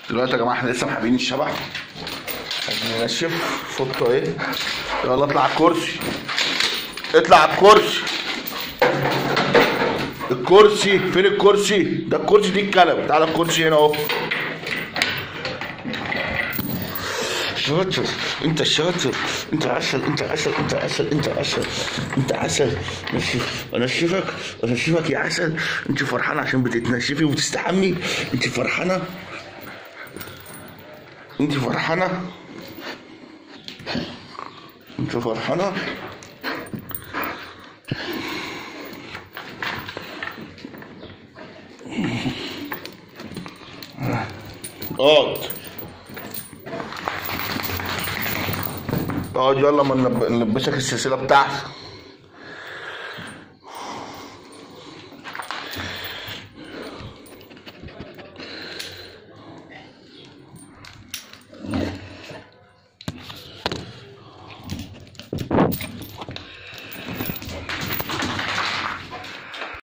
دلوقتي يا جماعه احنا لسه محابين الشبح هننشف فوطه ايه يلا اطلع على الكرسي اطلع على الكرسي الكرسي فين الكرسي ده الكرسي دي الكنبه تعالى الكرسي هنا اهو شاطر انت شاطر انت عسل انت عسل انت عسل انت عسل انت عسل نشف انشفك انشفك يا عسل انت فرحانه عشان بتتنشفي وبتستحمي انت فرحانه انت فرحانه انت فرحانه اقعد اقعد يلا ما نلب- نلبسك السلسله بتاعتك